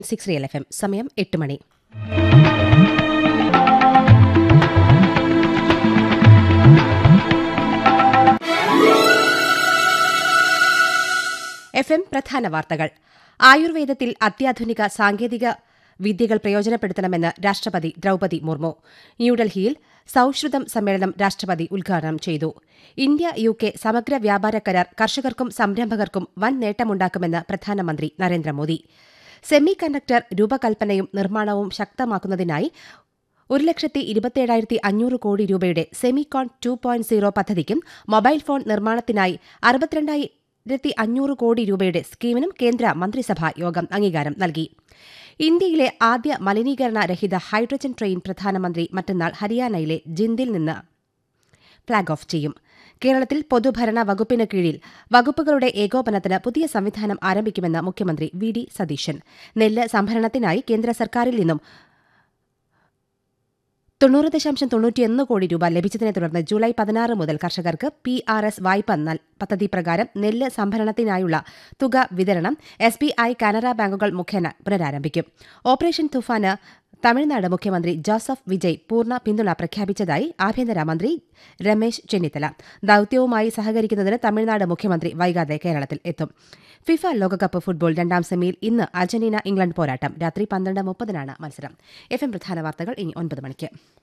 six real F M സമയം എട്ട് മണി F M പ്രധാന വാർത്തകൾ ആയുർവേദത്തിൽ അത്യാധുനിക സാങ്കേതിക വിദ്യകൾ പ്രയോജനപ്പെടുത്തണമെന്ന് രാഷ്ട്രപതി ദ്രൌപതി മുർമു ന്യൂഡൽഹിയിൽ സൌഹൃദം സമ്മേളനം രാഷ്ട്രപതി ഉദ്ഘാടനം ചെയ്തു ഇന്ത്യ യു കെ സമഗ്ര വ്യാപാര കരാർ കർഷകർക്കും സംരംഭകർക്കും വൻ നേട്ടമുണ്ടാക്കുമെന്ന് പ്രധാനമന്ത്രി നരേന്ദ്രമോദി സെമി കണ്ടക്ടർ രൂപകൽപ്പനയും നിർമ്മാണവും ശക്തമാക്കുന്നതിനായി ഒരു ലക്ഷത്തി ഇരുപത്തിയേഴായിരത്തി അഞ്ഞൂറ് കോടി രൂപയുടെ സെമികോൺ ടു പോയിന്റ് സീറോ പദ്ധതിക്കും മൊബൈൽ ഫോൺ നിർമ്മാണത്തിനായി അറുപത്തിരണ്ടായിരത്തി അഞ്ഞൂറ് കോടി രൂപയുടെ സ്കീമിനും കേന്ദ്ര മന്ത്രിസഭാ യോഗം അംഗീകാരം നൽകി ഇന്ത്യയിലെ ആദ്യ മലിനീകരണ രഹിത ഹൈഡ്രജൻ ട്രെയിൻ പ്രധാനമന്ത്രി മറ്റന്നാൾ ഹരിയാനയിലെ ജിന്ദിൽ നിന്ന് ഫ്ളാഗ് ഓഫ് ചെയ്യും കേരളത്തിൽ പൊതുഭരണ വകുപ്പിന് കീഴിൽ വകുപ്പുകളുടെ ഏകോപനത്തിന് പുതിയ സംവിധാനം ആരംഭിക്കുമെന്ന് മുഖ്യമന്ത്രി വി ഡി സതീശൻ നെല്ല് സംഭരണത്തിനായി കേന്ദ്ര സർക്കാരിൽ നിന്നും തൊണ്ണൂറ് ദശാംശം തൊണ്ണൂറ്റിയൊന്ന് കോടി രൂപ ലഭിച്ചതിനെ തുടർന്ന് ജൂലൈ പതിനാറ് മുതൽ കർഷകർക്ക് പി ആർ എസ് വായ്പ നൽ- പദ്ധതി പ്രകാരം നെല്ല് സംഭരണത്തിനായുള്ള തുക വിതരണം എസ് ബി ഐ കാനറ ബാങ്കുകൾ മുഖേന പുനരാരംഭിക്കും ഓപ്പറേഷൻ തുഫാന് തമിഴ്നാട് മുഖ്യമന്ത്രി ജോസഫ് വിജയ് പൂർണ്ണ പിന്തുണ പ്രഖ്യാപിച്ചതായി ആഭ്യന്തരമന്ത്രി രമേശ് ചെന്നിത്തല ദൌത്യവുമായി സഹകരിക്കുന്നതിന് തമിഴ്നാട് മുഖ്യമന്ത്രി വൈകാതെ കേരളത്തിൽ എത്തും ഫിഫ ലോകകപ്പ് ഫുട്ബോൾ രണ്ടാം സെമിയിൽ ഇന്ന് അർജന്റീന ഇംഗ്ലണ്ട് പോരാട്ടം രാത്രി പന്ത്രണ്ട് മുപ്പതിനാണ് മത്സരം എഫ് എം പ്രധാന വാർത്തകൾ ഇനി ഒൻപത് മണിക്ക്